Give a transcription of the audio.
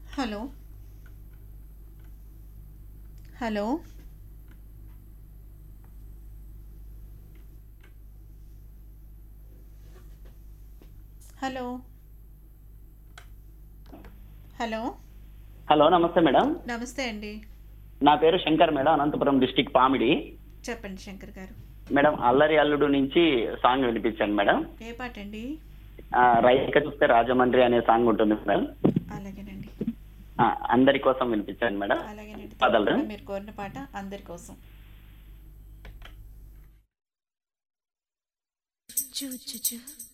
Hello hello hello hello hello నమస్తే madam నమస్తే అండి నా పేరు శంకర్ మేడం అనంతపురం డిస్టిక్ పామిడి చెప్పండి శంకర్ గారు మేడం అల్లరి అల్లుడు నుంచి సాంగ్ వినిపించాను మేడం ఏ పాట అండి ఆ, రైక చూస్తే రాజమండ్రి అనే సాంగ్ ఉంటుంది మేడం అలాగేనండి ఆ, అందరి కోసం వినిపించాను మేడం అలాగేనండి పాటలు. తప్పకుండా మీరు కోరిన పాట అందరి కోసం చూ చూ చూ